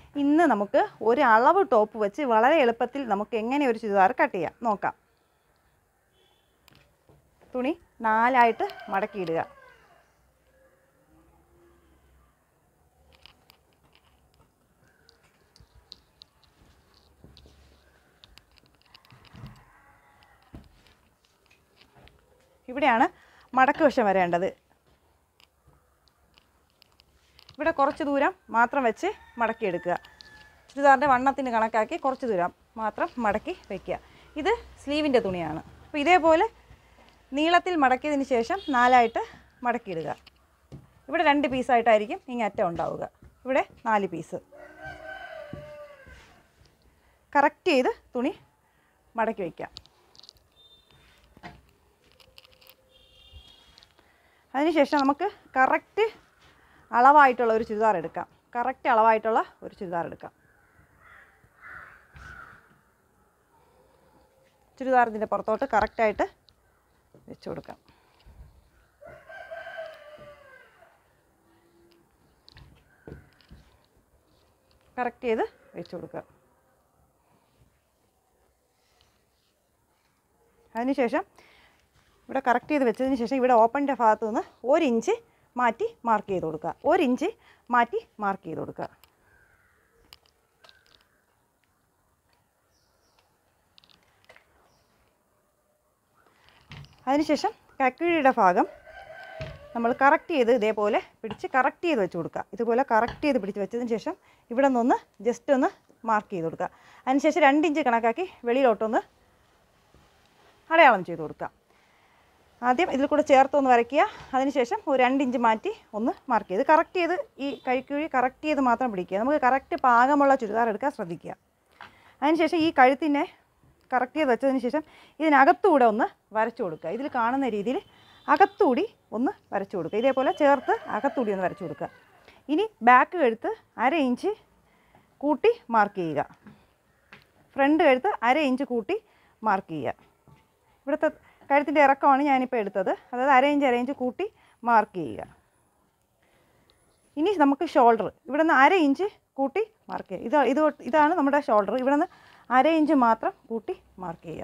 ഇന്ന് നമുക്ക് ഒരു അളവ് ടോപ്പ് വെച്ച് വളരെ എളുപ്പത്തിൽ നമുക്ക് എങ്ങനെ ഒരു ചുരിദാർ കട്ട് ചെയ്യാം നോക്കാം തുണി നാലായിട്ട് മടക്കിയിടുക ഇവിടെയാണ് മടക്ക് വശം വരേണ്ടത് ഇവിടെ കുറച്ച് ദൂരം മാത്രം വെച്ച് മടക്കിയെടുക്കുക ചുരിദാറിൻ്റെ വണ്ണത്തിന് കണക്കാക്കി കുറച്ച് ദൂരം മാത്രം മടക്കി വയ്ക്കുക ഇത് സ്ലീവിൻ്റെ തുണിയാണ് അപ്പോൾ ഇതേപോലെ നീളത്തിൽ മടക്കിയതിന് ശേഷം നാലായിട്ട് മടക്കിയിടുക ഇവിടെ രണ്ട് പീസായിട്ടായിരിക്കും ഇങ്ങ അറ്റം ഉണ്ടാവുക ഇവിടെ നാല് പീസ് കറക്റ്റ് ചെയ്ത് തുണി മടക്കി വയ്ക്കാം അതിനുശേഷം നമുക്ക് കറക്റ്റ് അളവായിട്ടുള്ള ഒരു ചുരിദാർ എടുക്കാം കറക്റ്റ് അളവായിട്ടുള്ള ഒരു ചുരിദാർ എടുക്കാം ചുരിദാർ ഇതിൻ്റെ പുറത്തോട്ട് കറക്റ്റായിട്ട് വെച്ച് കൊടുക്കാം കറക്റ്റ് ചെയ്ത് വെച്ച് കൊടുക്കുക അതിനുശേഷം ഇവിടെ കറക്റ്റ് ചെയ്ത് വെച്ചതിന് ശേഷം ഇവിടെ ഓപ്പണിൻ്റെ ഭാഗത്തു നിന്ന് ഒരു ഇഞ്ച് മാറ്റി മാർക്ക് ചെയ്ത് കൊടുക്കുക ഒരു ഇഞ്ച് മാറ്റി മാർക്ക് ചെയ്ത് കൊടുക്കുക അതിനുശേഷം കക്കിഴിയുടെ ഭാഗം നമ്മൾ കറക്റ്റ് ചെയ്ത് ഇതേപോലെ പിടിച്ച് കറക്റ്റ് ചെയ്ത് വെച്ച് കൊടുക്കുക ഇതുപോലെ കറക്റ്റ് ചെയ്ത് പിടിച്ച് വെച്ചതിന് ശേഷം ഇവിടെ നിന്നൊന്ന് ജസ്റ്റ് ഒന്ന് മാർക്ക് ചെയ്ത് കൊടുക്കുക അതിനുശേഷം രണ്ട് ഇഞ്ച് കണക്കാക്കി വെളിയിലോട്ടൊന്ന് അടയാളം ചെയ്ത് കൊടുക്കുക ആദ്യം ഇതിൽ കൂടെ ചേർത്തൊന്ന് വരയ്ക്കുക അതിനുശേഷം ഒരു രണ്ട് ഇഞ്ച് മാറ്റി ഒന്ന് മാർക്ക് ചെയ്ത് കറക്റ്റ് ചെയ്ത് ഈ കഴുക്കുഴി കറക്റ്റ് ചെയ്ത് മാത്രം പിടിക്കുക നമുക്ക് കറക്റ്റ് പാകമുള്ള ചുരിദാർ എടുക്കാൻ ശ്രദ്ധിക്കുക അതിനുശേഷം ഈ കഴുത്തിനെ കറക്റ്റ് ചെയ്ത് വെച്ചതിന് ശേഷം ഇതിനകത്തൂടെ ഒന്ന് വരച്ചു കൊടുക്കുക ഇതിൽ കാണുന്ന രീതിയിൽ അകത്തൂടി ഒന്ന് വരച്ചു കൊടുക്കുക ഇതേപോലെ ചേർത്ത് അകത്തൂടി ഒന്ന് വരച്ചു കൊടുക്കുക ഇനി ബാക്ക് കഴുത്ത് അര ഇഞ്ച് കൂട്ടി മാർക്ക് ചെയ്യുക ഫ്രണ്ട് കഴുത്ത് അര ഇഞ്ച് കൂട്ടി മാർക്ക് ചെയ്യുക ഇവിടുത്തെ കഴുത്തിൻ്റെ ഇറക്കമാണ് ഞാനിപ്പോൾ എടുത്തത് അതായത് അര ഇഞ്ച് അര ഇഞ്ച് കൂട്ടി മാർക്ക് ചെയ്യുക ഇനി നമുക്ക് ഷോൾഡർ ഇവിടെ നിന്ന് അര ഇഞ്ച് കൂട്ടി മാർക്ക് ചെയ്യുക ഇത് ഇത് തൊട്ട് ഇതാണ് നമ്മുടെ ഷോൾഡർ ഇവിടെ നിന്ന് അര ഇഞ്ച് മാത്രം കൂട്ടി മാർക്ക് ചെയ്യുക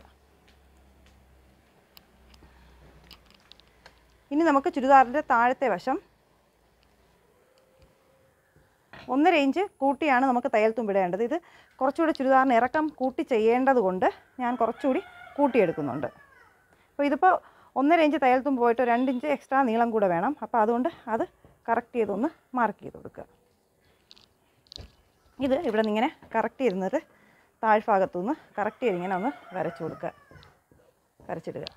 ഇനി നമുക്ക് ചുരിദാറിൻ്റെ താഴത്തെ വശം ഒന്നര ഇഞ്ച് കൂട്ടിയാണ് നമുക്ക് തയ്യൽ തുമ്പിടേണ്ടത് ഇത് കുറച്ചുകൂടി ചുരിദാറിന് ഇറക്കം കൂട്ടി ചെയ്യേണ്ടത് കൊണ്ട് ഞാൻ കുറച്ചുകൂടി കൂട്ടിയെടുക്കുന്നുണ്ട് അപ്പോൾ ഇതിപ്പോൾ ഒന്നര ഇഞ്ച് തയ്യൽ തുമ്പ് പോയിട്ട് രണ്ട് ഇഞ്ച് എക്സ്ട്രാ നീളം കൂടെ വേണം അപ്പോൾ അതുകൊണ്ട് അത് കറക്റ്റ് ചെയ്തൊന്ന് മാർക്ക് ചെയ്ത് കൊടുക്കുക ഇത് ഇവിടെ നിന്ന് ഇങ്ങനെ കറക്റ്റ് ചെയ്യുന്നത് താഴ്ഭാഗത്തു നിന്ന് കറക്റ്റ് ചെയ്ത് ഇങ്ങനെ ഒന്ന് വരച്ചു കൊടുക്കുക വരച്ചിടുക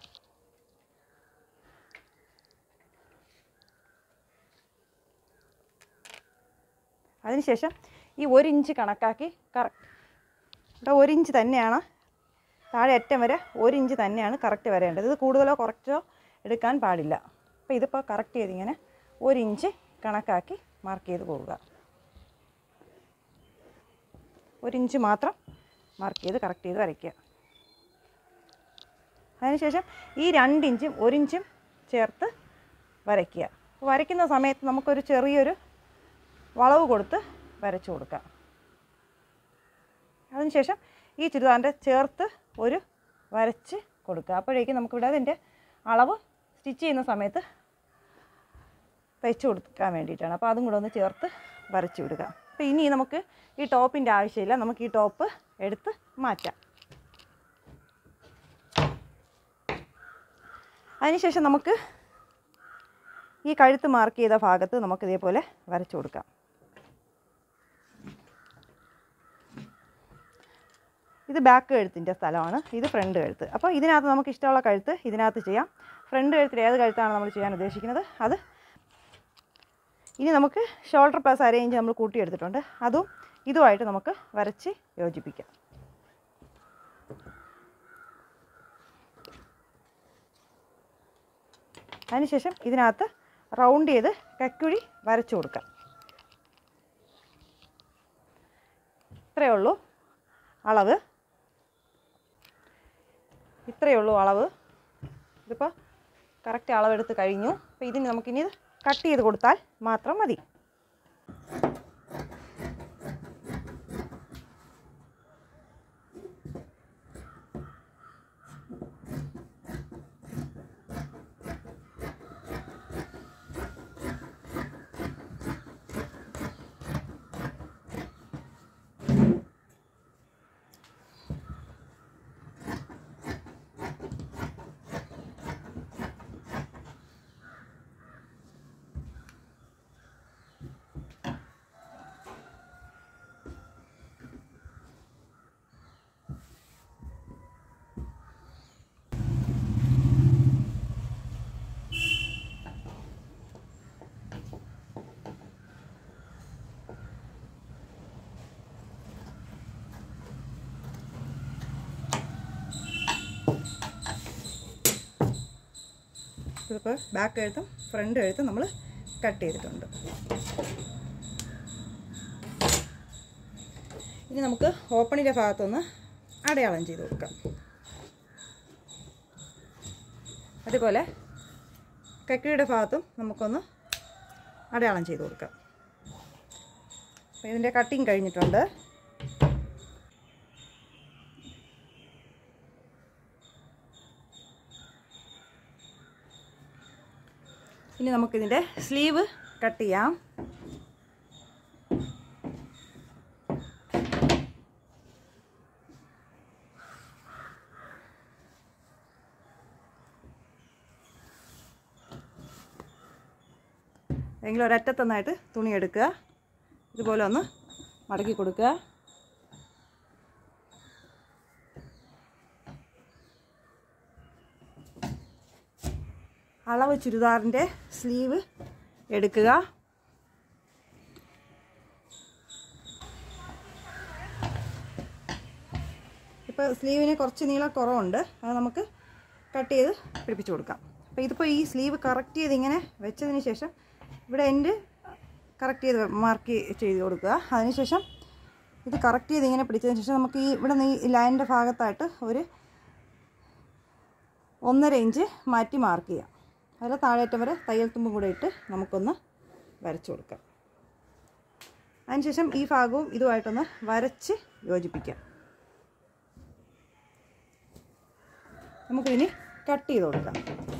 അതിനുശേഷം ഈ ഒരു ഇഞ്ച് കണക്കാക്കി കറക്റ്റ് ഇവിടെ ഒരു ഇഞ്ച് തന്നെയാണ് താഴെ അറ്റം വരെ ഒരു ഇഞ്ച് തന്നെയാണ് കറക്റ്റ് വരേണ്ടത് ഇത് കൂടുതലോ കുറച്ചോ എടുക്കാൻ പാടില്ല അപ്പോൾ ഇതിപ്പോൾ കറക്റ്റ് ചെയ്ത് ഇങ്ങനെ ഒരു ഇഞ്ച് കണക്കാക്കി മാർക്ക് ചെയ്ത് പോവുക ഒരു ഇഞ്ച് മാത്രം മാർക്ക് ചെയ്ത് കറക്റ്റ് ചെയ്ത് വരയ്ക്കുക അതിനുശേഷം ഈ രണ്ട് ഇഞ്ചും ഒരു ഇഞ്ചും ചേർത്ത് വരയ്ക്കുക അപ്പോൾ വരയ്ക്കുന്ന സമയത്ത് നമുക്കൊരു ചെറിയൊരു വളവ് കൊടുത്ത് വരച്ചു കൊടുക്കാം അതിനുശേഷം ഈ ചുരിദാറിൻ്റെ ചേർത്ത് ഒരു വരച്ച് കൊടുക്കുക അപ്പോഴേക്കും നമുക്കിവിടെ അതിൻ്റെ അളവ് സ്റ്റിച്ച് ചെയ്യുന്ന സമയത്ത് തയ്ച്ചു കൊടുക്കാൻ വേണ്ടിയിട്ടാണ് അപ്പോൾ അതും കൂടെ ഒന്ന് ചേർത്ത് വരച്ചു വിടുക അപ്പോൾ ഇനി നമുക്ക് ഈ ടോപ്പിൻ്റെ ആവശ്യമില്ല നമുക്ക് ഈ ടോപ്പ് എടുത്ത് മാറ്റാം അതിനുശേഷം നമുക്ക് ഈ കഴുത്ത് മാർക്ക് ചെയ്ത ഭാഗത്ത് നമുക്ക് ഇതേപോലെ വരച്ചു കൊടുക്കാം ഇത് ബാക്ക് കഴുത്തിൻ്റെ സ്ഥലമാണ് ഇത് ഫ്രണ്ട് കഴുത്ത് അപ്പോൾ ഇതിനകത്ത് നമുക്ക് ഇഷ്ടമുള്ള കഴുത്ത് ഇതിനകത്ത് ചെയ്യാം ഫ്രണ്ട് കഴുത്തിൽ ഏത് കഴുത്താണ് നമ്മൾ ചെയ്യാൻ ഉദ്ദേശിക്കുന്നത് അത് ഇനി നമുക്ക് ഷോൾഡർ പ്ലസ് അര ഇഞ്ച് നമ്മൾ കൂട്ടിയെടുത്തിട്ടുണ്ട് അതും ഇതുമായിട്ട് നമുക്ക് വരച്ച് യോജിപ്പിക്കാം അതിനുശേഷം ഇതിനകത്ത് റൗണ്ട് ചെയ്ത് കക്കുഴി വരച്ചു കൊടുക്കാം ഇത്രയേ ഉള്ളൂ അളവ് ഇത്രയേ ഉള്ളൂ അളവ് ഇതിപ്പോൾ കറക്റ്റ് അളവെടുത്ത് കഴിഞ്ഞു അപ്പോൾ ഇതിന് നമുക്കിനി ഇത് കട്ട് ചെയ്ത് കൊടുത്താൽ മാത്രം മതി ഇതിപ്പോൾ ബാക്ക് എഴുത്തും ഫ്രണ്ട് എഴുത്തും നമ്മൾ കട്ട് ചെയ്തിട്ടുണ്ട് ഇനി നമുക്ക് ഓപ്പണിൻ്റെ ഭാഗത്തൊന്ന് അടയാളം ചെയ്ത് കൊടുക്കാം അതുപോലെ കക്കിയുടെ ഭാഗത്തും നമുക്കൊന്ന് അടയാളം ചെയ്ത് കൊടുക്കാം അപ്പോൾ ഇതിൻ്റെ കട്ടിങ് കഴിഞ്ഞിട്ടുണ്ട് ഇനി നമുക്കിതിൻ്റെ സ്ലീവ് കട്ട് ചെയ്യാം എങ്കിലും ഒരറ്റത്തൊന്നായിട്ട് തുണി എടുക്കുക ഇതുപോലെ ഒന്ന് മടക്കി കൊടുക്കുക അളവ് ചുരിദാറിൻ്റെ സ്ലീവ് എടുക്കുക ഇപ്പോൾ സ്ലീവിന് കുറച്ച് നീളം കുറവുണ്ട് അത് നമുക്ക് കട്ട് ചെയ്ത് പിടിപ്പിച്ച് കൊടുക്കാം അപ്പോൾ ഇതിപ്പോൾ ഈ സ്ലീവ് കറക്റ്റ് ചെയ്ത് ഇങ്ങനെ വെച്ചതിന് ശേഷം ഇവിടെ എൻഡ് കറക്റ്റ് ചെയ്ത് മാർക്ക് ചെയ്ത് കൊടുക്കുക അതിനുശേഷം ഇത് കറക്റ്റ് ചെയ്ത് ഇങ്ങനെ പിടിച്ചതിന് ശേഷം നമുക്ക് ഈ ഇവിടെ നിന്ന് ഈ ലൈനിൻ്റെ ഭാഗത്തായിട്ട് ഒരു ഒന്നര ഇഞ്ച് മാറ്റി മാർക്ക് ചെയ്യാം അതിൽ താഴേറ്റം വരെ തയ്യൽ തുമ്പും കൂടെ ഇട്ട് നമുക്കൊന്ന് വരച്ചു കൊടുക്കാം അതിനുശേഷം ഈ ഭാഗവും ഇതുമായിട്ടൊന്ന് വരച്ച് യോജിപ്പിക്കാം നമുക്കിതിന് കട്ട് ചെയ്ത് കൊടുക്കാം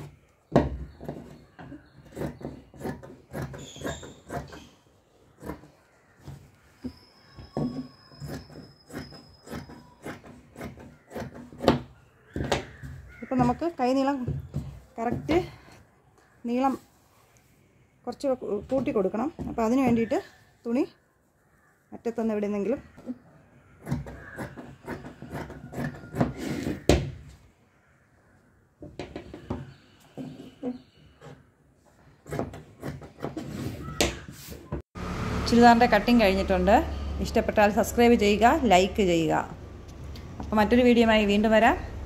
ഇപ്പം നമുക്ക് കൈ നീളം കറക്റ്റ് നീളം കുറച്ച് കൂട്ടി കൊടുക്കണം അപ്പോൾ അതിന് വേണ്ടിയിട്ട് തുണി അറ്റത്തൊന്ന് എവിടെയെന്നെങ്കിലും ചുരിദാറിൻ്റെ കട്ടിങ് കഴിഞ്ഞിട്ടുണ്ട് ഇഷ്ടപ്പെട്ടാൽ സബ്സ്ക്രൈബ് ചെയ്യുക ലൈക്ക് ചെയ്യുക അപ്പോൾ മറ്റൊരു വീഡിയോയുമായി വീണ്ടും വരാം